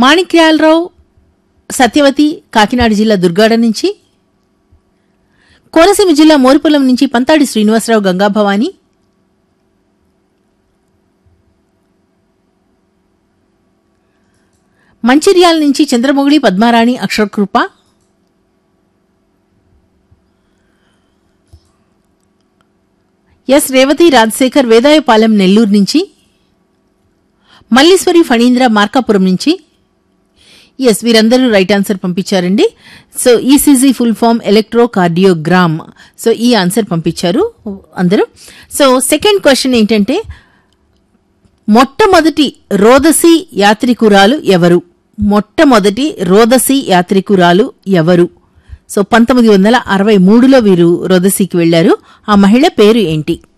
మాణిక్యాలరావు సత్యవతి కాకినాడ జిల్లా దుర్గాడ నుంచి కోనసీమ జిల్లా మోరిపొలం నుంచి పంతాడి శ్రీనివాసరావు గంగాభవాని మంచిర్యాల నుంచి చంద్రమొగిడి పద్మారాణి అక్షరకృప ఎస్ రేవతి రాజశేఖర్ వేదాయపాలెం నెల్లూరు నుంచి మల్లీశ్వరి ఫణీంద్ర మార్కాపురం నుంచి ఎస్ వీరందరూ రైట్ ఆన్సర్ పంపించారండి so ECG full form electrocardiogram so ఈ ఆన్సర్ పంపించారు అందరూ సో సెకండ్ క్వశ్చన్ ఏంటంటే మొట్టమొదటి రోదసి యాత్రికురాలు ఎవరు మొట్టమొదటి రోదసి యాత్రికురాలు ఎవరు సో పంతొమ్మిది వందల అరవై మూడులో వీరు రోదసికి వెళ్లారు ఆ మహిళ పేరు ఏంటి